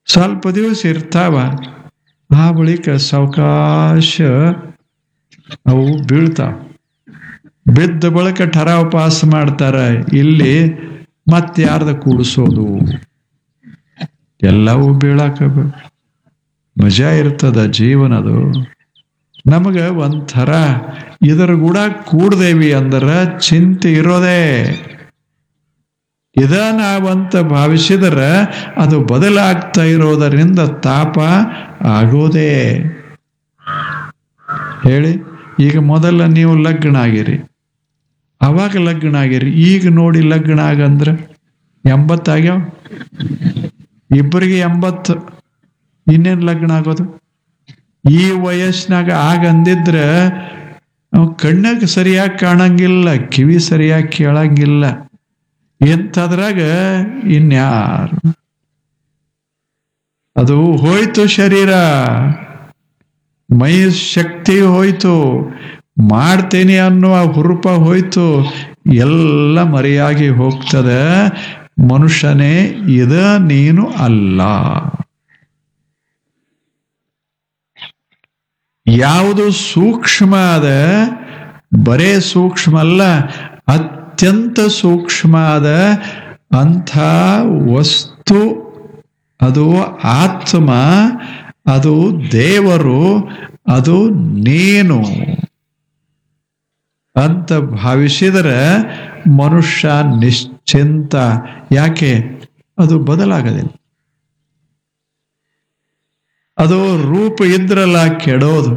ಸ್ವಲ್ಪ ದಿವಸ ಇರ್ತಾವ ಆ ಬಳಿಕ ಸಾವಕಾಶ ಅವು ಬೀಳ್ತಾವ ಬಿದ್ದ ಬಳಿಕ ಠರಾವ್ ಪಾಸ್ ಮಾಡ್ತಾರ ಇಲ್ಲಿ ಮತ್ತೆ ಯಾರ್ದ ಕೂಡಿಸೋದು ಎಲ್ಲವೂ ಬೀಳಾಕ ಮಜಾ ಇರ್ತದ ಜೀವನದು ನಮಗ ಒಂಥರ ಇದರ ಕೂಡ ಕೂಡ್ದೇವಿ ಅಂದ್ರ ಚಿಂತೆ ಇರೋದೇ ಇದ ನಾವಂತ ಭಾವಿಸಿದ್ರ ಅದು ಬದಲಾಗ್ತಾ ಇರೋದರಿಂದ ತಾಪ ಆಗೋದೇ ಹೇಳಿ ಈಗ ಮೊದಲ ನೀವು ಲಗ್ನ ಆಗಿರಿ ಅವಾಗ ಲಗ್ನ ಆಗಿರಿ ಈಗ ನೋಡಿ ಲಗ್ನ ಆಗಂದ್ರ ಎಂಬತ್ತಾಗ್ಯಾವ ಇಬ್ಬರಿಗೆ ಎಂಬತ್ತು ಇನ್ನೇನು ಲಗ್ನ ಆಗೋದು ಈ ವಯಸ್ಸಿನಾಗ ಆಗ ಅಂದಿದ್ರ ಅವ್ ಕಣ್ಣಾಗ ಸರಿಯಾಗಿ ಕಾಣಂಗಿಲ್ಲ ಕಿವಿ ಸರಿಯಾಗಿ ಕೇಳಂಗಿಲ್ಲ ಎಂಥದ್ರಾಗ ಇನ್ಯಾರು ಅದು ಹೋಯ್ತು ಶರೀರ ಮೈ ಶಕ್ತಿ ಹೋಯ್ತು ಮಾಡ್ತೇನೆ ಅನ್ನುವ ಹುರುಪ ಹೋಯ್ತು ಎಲ್ಲ ಮರೆಯಾಗಿ ಹೋಗ್ತದೆ ಮನುಷ್ಯನೇ ಇದ ನೀನು ಅಲ್ಲ ಯಾವುದು ಸೂಕ್ಷ್ಮ ಅದ ಬರೇ ಸೂಕ್ಷ್ಮ ಅಲ್ಲ ಅತ್ಯಂತ ಸೂಕ್ಷ್ಮ ಅದ ಅಂಥ ವಸ್ತು ಅದು ಆತ್ಮ ಅದು ದೇವರು ಅದು ನೀನು ಅಂತ ಭಾವಿಸಿದರೆ ಮನುಷ್ಯ ನಿಶ್ಚಿಂತ ಯಾಕೆ ಅದು ಬದಲಾಗದಿಲ್ಲ ಅದು ರೂಪ ಇದ್ರಲ್ಲ ಕೆಡೋದು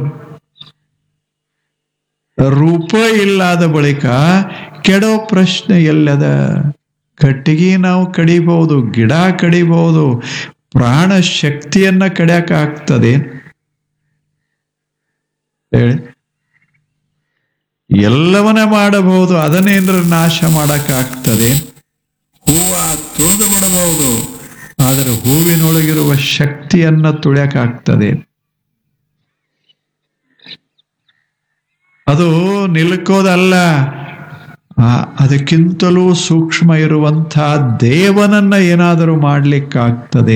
ರೂಪ ಇಲ್ಲದ ಬಳಿಕ ಕೆಡೋ ಪ್ರಶ್ನೆ ಎಲ್ಲದ ಕಟ್ಟಿಗೆ ನಾವು ಕಡಿಬಹುದು ಗಿಡ ಕಡಿಬಹುದು ಪ್ರಾಣ ಶಕ್ತಿಯನ್ನ ಕಡಿಯಕ ಆಗ್ತದೆ ಹೇಳಿ ಎಲ್ಲವನ್ನ ಮಾಡಬಹುದು ಅದನ್ನೇನ್ರ ನಾಶ ಮಾಡಕ್ಕಾಗ್ತದೆ ಹೂವ ತುಳಿದು ಬಿಡಬಹುದು ಆದರೆ ಹೂವಿನೊಳಗಿರುವ ಶಕ್ತಿಯನ್ನ ತುಳಿಯಕ್ಕಾಗ್ತದೆ ಅದು ನಿಲ್ಕೋದಲ್ಲ ಆ, ಅದಕ್ಕಿಂತಲೂ ಸೂಕ್ಷ್ಮ ಇರುವಂಥ ದೇವನನ್ನ ಏನಾದರೂ ಮಾಡ್ಲಿಕ್ಕಾಗ್ತದೆ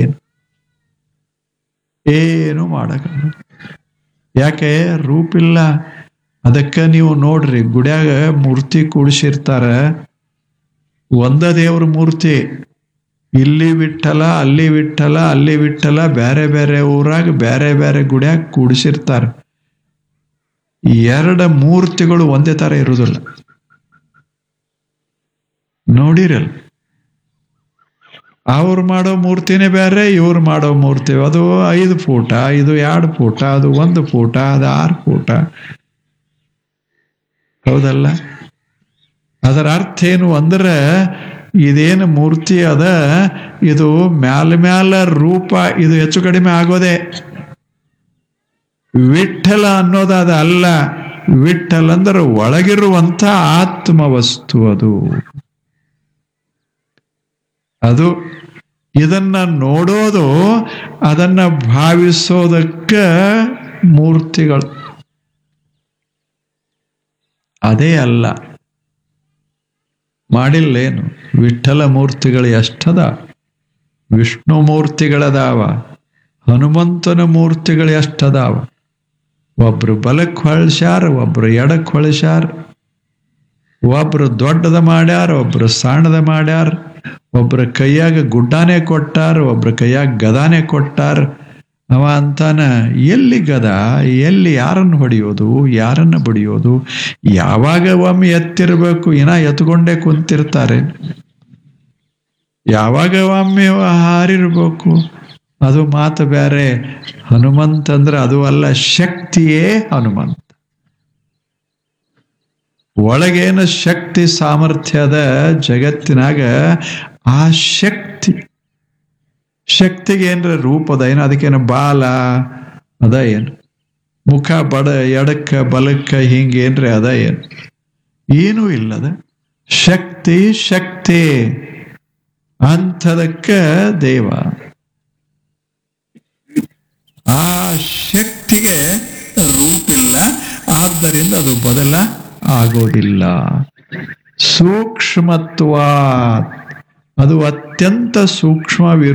ಏನು ಮಾಡಕ್ಕಾಗಲ್ಲ ಯಾಕೆ ರೂಪಿಲ್ಲ ಅದಕ್ಕೆ ನೀವು ನೋಡ್ರಿ ಗುಡ್ಯಾಗ ಮೂರ್ತಿ ಕೂಡಿಸಿರ್ತಾರ ಒಂದ ದೇವ್ರ ಮೂರ್ತಿ ಇಲ್ಲಿ ವಿಠಲ ಅಲ್ಲಿ ವಿಠಲ ಅಲ್ಲಿ ವಿಠಲ ಬೇರೆ ಬೇರೆ ಊರಾಗ ಬೇರೆ ಬೇರೆ ಗುಡ್ಯಾಗ ಕೂಡಿಸಿರ್ತಾರ ಎರಡು ಮೂರ್ತಿಗಳು ಒಂದೇ ತರ ಇರುವುದಿಲ್ಲ ನೋಡಿರಲ್ಲ ಅವ್ರು ಮಾಡೋ ಮೂರ್ತಿನೇ ಬೇರೆ ಇವ್ರು ಮಾಡೋ ಮೂರ್ತಿ ಅದು ಐದು ಫೂಟ ಇದು ಎರಡು ಫೂಟ ಅದು ಒಂದು ಫೂಟ ಅದು ಆರು ಫೂಟ ಹೌದಲ್ಲ ಅದರ ಅರ್ಥ ಏನು ಅಂದ್ರೆ ಇದೇನು ಮೂರ್ತಿ ಅದ ಇದು ಮ್ಯಾಲ ಮ್ಯಾಲ ರೂಪ ಇದು ಹೆಚ್ಚು ಕಡಿಮೆ ಆಗೋದೆ ವಿಠಲ ಅನ್ನೋದು ಅದು ಅಲ್ಲ ವಿಠಲ್ ಅಂದ್ರೆ ಒಳಗಿರುವಂತ ಆತ್ಮ ವಸ್ತು ಅದು ಅದು ಇದನ್ನ ನೋಡೋದು ಅದನ್ನ ಭಾವಿಸೋದಕ್ಕ ಮೂರ್ತಿಗಳು ಅದೇ ಅಲ್ಲ ಮಾಡಿಲ್ಲೇನು ವಿಠಲ ಮೂರ್ತಿಗಳು ಎಷ್ಟದ ವಿಷ್ಣು ಮೂರ್ತಿಗಳದಾವ ಹನುಮಂತನ ಮೂರ್ತಿಗಳು ಎಷ್ಟದಾವ ಒಬ್ರು ಬಲಕ್ಕೆ ಹೊಳ್ಸ್ಯಾರ ಒಬ್ರು ಎಡಕ್ಕೆ ಹೊಳ್ಸ್ಯಾರ ಒಬ್ರು ದೊಡ್ಡದ ಮಾಡ್ಯಾರ ಒಬ್ರು ಸಣ್ಣದ ಮಾಡ್ಯಾರ ಒಬ್ರ ಕೈಯಾಗ ಗುಡ್ಡಾನೆ ಕೊಟ್ಟಾರ ಒಬ್ರ ಕೈಯಾಗ ಗದಾನೆ ಕೊಟ್ಟಾರ ಅವ ಅಂತಾನ ಎಲ್ಲಿ ಗದ ಎಲ್ಲಿ ಯಾರನ್ನು ಹೊಡೆಯೋದು ಯಾರನ್ನ ಬಡಿಯೋದು ಯಾವಾಗ ಒಮ್ಮೆ ಎತ್ತಿರ್ಬೇಕು ಇನ್ನ ಎತ್ಕೊಂಡೇ ಕುಂತಿರ್ತಾರೆ ಯಾವಾಗ ಒಮ್ಮೆ ಹಾರಿರ್ಬೇಕು ಅದು ಮಾತು ಬೇರೆ ಹನುಮಂತ ಅಂದ್ರೆ ಅದು ಅಲ್ಲ ಶಕ್ತಿಯೇ ಹನುಮಂತ ಒಳಗೇನು ಶಕ್ತಿ ಸಾಮರ್ಥ್ಯದ ಜಗತ್ತಿನಾಗ ಆ ಶಕ್ತಿ ಶಕ್ತಿಗೆ ಏನ್ರ ರೂಪದ ಏನು ಅದಕ್ಕೇನು ಬಾಲ ಅದ ಏನು ಮುಖ ಬಡ ಎಡಕ್ಕ ಬಲಕ್ಕ ಹಿಂಗೆ ಏನ್ರಿ ಅದ ಏನು ಏನೂ ಇಲ್ಲದ ಶಕ್ತಿ ಶಕ್ತಿ ಅಂಥದಕ್ಕ ದೇವ ಆ ಶಕ್ತಿಗೆ ರೂಪಿಲ್ಲ ಆದ್ದರಿಂದ ಅದು ಬದಲ ಆಗೋದಿಲ್ಲ ಸೂಕ್ಷ್ಮತ್ವ ಅದು ಅತ್ಯಂತ ಸೂಕ್ಷ್ಮವಿರು